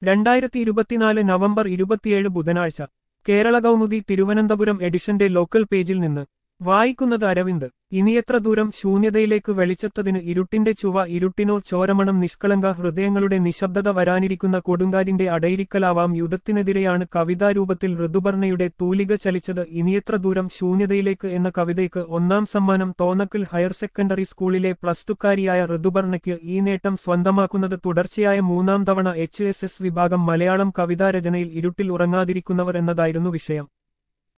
രണ്ടായിരത്തി ഇരുപത്തിനാല് നവംബർ ഇരുപത്തിയേഴ് ബുധനാഴ്ച കേരള കൗമുദി തിരുവനന്തപുരം എഡിഷന്റെ ലോക്കൽ പേജിൽ നിന്ന് വായിക്കുന്നത് അരവിന്ദ് ഇനിയെത്ര ദൂരം ശൂന്യതയിലേക്ക് വെളിച്ചത്തതിന് ഇരുട്ടിന്റെ ചുവ ഇരുട്ടിനോ ചോരമണം നിഷ്കളങ്ക ഹൃദയങ്ങളുടെ നിശബ്ദത വരാനിരിക്കുന്ന കൊടുങ്കാരിന്റെ അടയിരിക്കലാവാം യുദ്ധത്തിനെതിരെയാണ് കവിതാരൂപത്തിൽ ഋതുപർണയുടെ തൂലിക ചലിച്ചത് ഇനിയെത്ര ദൂരം ശൂന്യതയിലേക്ക് എന്ന കവിതയ്ക്ക് ഒന്നാം സമ്മാനം തോന്നക്കൽ ഹയർ സെക്കൻഡറി സ്കൂളിലെ പ്ലസ് ടുക്കാരിയായ ഋതുപർണയ്ക്ക് ഈ നേട്ടം സ്വന്തമാക്കുന്നത് തുടർച്ചയായ മൂന്നാം തവണ എച്ച് എസ് എസ് വിഭാഗം മലയാളം കവിതാരചനയിൽ ഇരുട്ടിൽ ഉറങ്ങാതിരിക്കുന്നവർ എന്നതായിരുന്നു വിഷയം